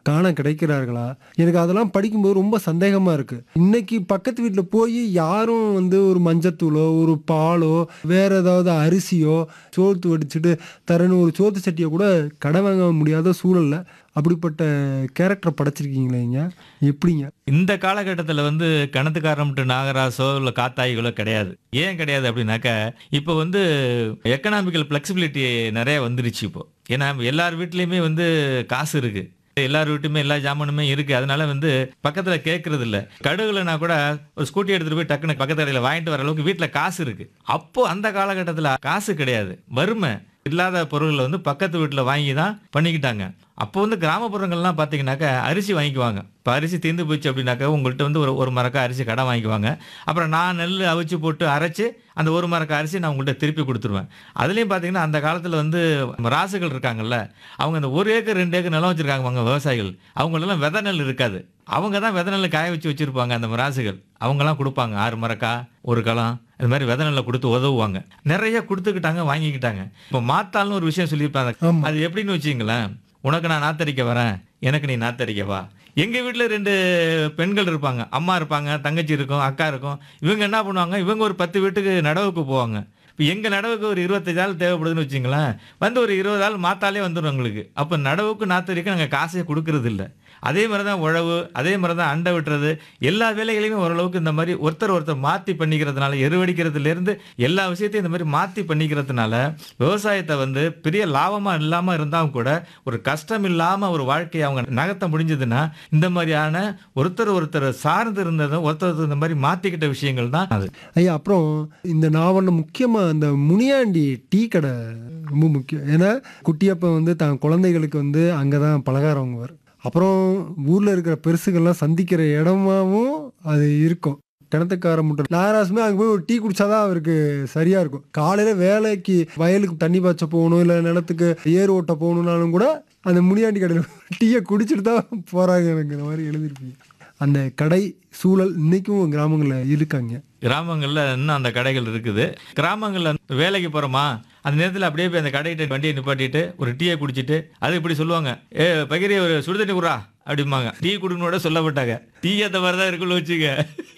காண கிடைக்கிறார்களா எனக்கு அதெல்லாம் படிக்கும்போது ரொம்ப சந்தேகமா இருக்கு இன்னைக்கு பக்கத்து வீட்டில் போய் யாரும் வந்து ஒரு மஞ்சத்தூளோ ஒரு பாலோ வேற ஏதாவது அரிசியோ சோத்து வடிச்சிட்டு தரணும் ஒரு சோத்து சட்டியை கூட கடை வாங்க முடியாத சூழல்ல அப்படிப்பட்ட கேரக்டரை படைச்சிருக்கீங்களேங்க எப்படிங்க இந்த காலகட்டத்தில் வந்து கணத்துக்காரம்ட்டு நாகராசோ இல்லை காத்தாய்களோ கிடையாது ஏன் கிடையாது அப்படின்னாக்கா இப்போ வந்து எக்கனாமிக்கல் ஃப்ளெக்சிபிலிட்டி நிறைய வந்துருச்சு இப்போ ஏன்னா எல்லார் வீட்லேயுமே வந்து காசு இருக்கு எல்லார் வீட்டுமே எல்லா ஜாமானுமே இருக்கு அதனால வந்து பக்கத்துல கேட்கறது இல்ல கடுகுலனா கூட ஒரு ஸ்கூட்டி எடுத்துட்டு போய் டக்குனு பக்கத்து கடையில் வாங்கிட்டு வர அளவுக்கு வீட்டில் காசு இருக்கு அப்போ அந்த காலகட்டத்தில் காசு கிடையாது வறுமை இல்லாத பொருள்களை வந்து பக்கத்து வீட்டில் வாங்கி தான் பண்ணிக்கிட்டாங்க அப்போ வந்து கிராமப்புறங்கள்லாம் பார்த்தீங்கன்னாக்கா அரிசி வாங்கிக்குவாங்க இப்போ அரிசி தீர்ந்து போச்சு அப்படின்னாக்கா உங்கள்கிட்ட வந்து ஒரு ஒரு மரக்கா அரிசி கடன் வாங்கிக்குவாங்க அப்புறம் நான் நெல் அவிச்சு போட்டு அரைச்சு அந்த ஒரு மரக்கா அரிசி நான் உங்கள்கிட்ட திருப்பி கொடுத்துருவேன் அதுலேயும் பார்த்தீங்கன்னா அந்த காலத்தில் வந்து ராசுகள் இருக்காங்கல்ல அவங்க அந்த ஒரு ஏக்கர் ரெண்டு ஏக்கர் நிலம் வச்சுருக்காங்க அவங்க விவசாயிகள் அவங்களெல்லாம் விதை நெல் இருக்காது அவங்க தான் விதை நெல்லை காய வச்சு வச்சுருப்பாங்க அந்த ராசுகள் அவங்கெல்லாம் கொடுப்பாங்க ஆறு மரக்கா ஒரு களம் இது மாதிரி விதை நெல்லை கொடுத்து உதவுவாங்க நிறைய கொடுத்துக்கிட்டாங்க வாங்கிக்கிட்டாங்க இப்போ மாத்தாள்னு ஒரு விஷயம் சொல்லியிருப்பாங்க ஆமா. அது எப்படின்னு வச்சிங்களேன் உனக்கு நான் நாத்தரிக்க வரேன் எனக்கு நீ நாத்தரிக்க வா எங்கள் வீட்டில் ரெண்டு பெண்கள் இருப்பாங்க அம்மா இருப்பாங்க தங்கச்சி இருக்கும் அக்கா இருக்கும் இவங்க என்ன பண்ணுவாங்க இவங்க ஒரு பத்து வீட்டுக்கு நடவுக்கு போவாங்க இப்போ எங்கள் நடவுக்கு ஒரு இருபத்தஞ்சு ஆள் தேவைப்படுதுன்னு வச்சுங்களேன் வந்து ஒரு இருபது ஆள் மாத்தாலே வந்துடும் உங்களுக்கு அப்போ நடவுக்கு நாத்தரிக்க நாங்கள் காசே கொடுக்கறது இல்லை அதே மாதிரி தான் உழவு அதே மாதிரி தான் அண்டை விட்டுறது எல்லா வேலைகளையுமே ஓரளவுக்கு இந்த மாதிரி ஒருத்தர் ஒருத்தர் மாற்றி பண்ணிக்கிறதுனால எருவடிக்கிறதுலேருந்து எல்லா விஷயத்தையும் இந்த மாதிரி மாற்றி பண்ணிக்கிறதுனால விவசாயத்தை வந்து பெரிய லாபமாக இல்லாமல் இருந்தாலும் கூட ஒரு கஷ்டம் இல்லாமல் ஒரு வாழ்க்கையை அவங்க நகர்த்த முடிஞ்சதுன்னா இந்த மாதிரியான ஒருத்தர் ஒருத்தர் சார்ந்து இருந்ததும் ஒருத்தர் ஒருத்தர் இந்த மாதிரி மாற்றிக்கிட்ட விஷயங்கள் தான் அது ஐயா அப்புறம் இந்த நாவலில் முக்கியமாக அந்த முனியாண்டி டீ கடை ரொம்ப முக்கியம் ஏன்னா குட்டியப்பன் வந்து தன் குழந்தைகளுக்கு வந்து அங்கே தான் பலகாரம் வாங்குவார் அப்புறம் ஊரில் இருக்கிற பெருசுகள்லாம் சந்திக்கிற இடமாவும் அது இருக்கும் கிணத்துக்கார முட்டை நாகராசுமே அங்கே போய் ஒரு டீ குடிச்சாதான் அவருக்கு சரியா இருக்கும் காலையில வேலைக்கு வயலுக்கு தண்ணி பாய்ச்ச போகணும் இல்லை நிலத்துக்கு ஏர் ஓட்ட போகணும்னாலும் கூட அந்த முனியாண்டி கடையில் டீயை குடிச்சிட்டு தான் போறாங்கிற மாதிரி எழுதிருப்பீங்க அந்த கடை சூழல் இன்னைக்கும் கிராமங்களில் இருக்காங்க கிராமங்களில் இன்னும் அந்த கடைகள் இருக்குது கிராமங்களில் வேலைக்கு போகிறோமா அந்த நேரத்தில் அப்படியே போய் அந்த கடைகிட்ட வண்டியை நிப்பாட்டிட்டு ஒரு டீயை குடிச்சிட்டு அது இப்படி சொல்லுவாங்க ஏ பகிரி ஒரு சுடுதண்ணி குறா அப்படிம்பாங்க டீ குடுக்கணும் கூட சொல்லப்பட்டாங்க டீ அந்த மாதிரி தான் இருக்குன்னு வச்சுக்க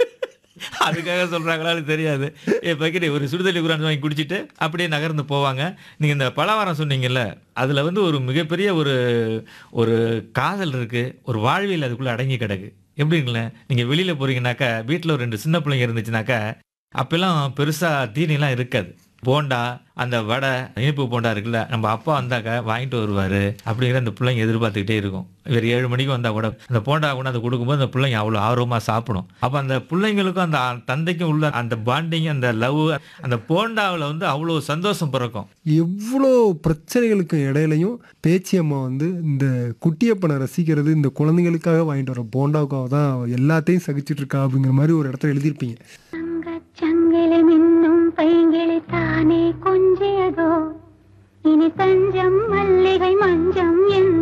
அதுக்காக சொல்கிறாங்களான்னு தெரியாது ஏ பகிரி ஒரு சுடுதண்ணி குரான்னு வாங்கி குடிச்சிட்டு அப்படியே நகர்ந்து போவாங்க நீங்கள் இந்த பலவாரம் சொன்னீங்கல்ல அதில் வந்து ஒரு மிகப்பெரிய ஒரு ஒரு காதல் இருக்குது ஒரு வாழ்வியல் அதுக்குள்ளே அடங்கி கிடக்கு எப்படிங்களேன் நீங்கள் வெளியில் போகிறீங்கனாக்கா வீட்டில் ஒரு ரெண்டு சின்ன பிள்ளைங்க இருந்துச்சுனாக்கா அப்பெல்லாம் பெருசாக தீனிலாம் இருக்காது போண்டா அந்த வடை இனிப்பு போண்டா இருக்குல்ல நம்ம அப்பா வந்தாக்க வாங்கிட்டு வருவார் அப்படிங்கிற அந்த பிள்ளைங்க எதிர்பார்த்துக்கிட்டே இருக்கும் இவர் ஏழு மணிக்கு வந்தால் கூட அந்த போண்டா கொண்டு அதை கொடுக்கும்போது அந்த பிள்ளைங்க அவ்வளோ ஆர்வமாக சாப்பிடும் அப்போ அந்த பிள்ளைங்களுக்கும் அந்த தந்தைக்கும் உள்ள அந்த பாண்டிங் அந்த லவ் அந்த போண்டாவில் வந்து அவ்வளோ சந்தோஷம் பிறக்கும் எவ்வளோ பிரச்சனைகளுக்கு இடையிலையும் பேச்சியம்மா வந்து இந்த குட்டியப்பனை ரசிக்கிறது இந்த குழந்தைங்களுக்காக வாங்கிட்டு வர போண்டாவுக்காக தான் எல்லாத்தையும் சகிச்சிட்டு இருக்கா அப்படிங்கிற மாதிரி ஒரு இடத்துல எழுதியிருப்பீங்க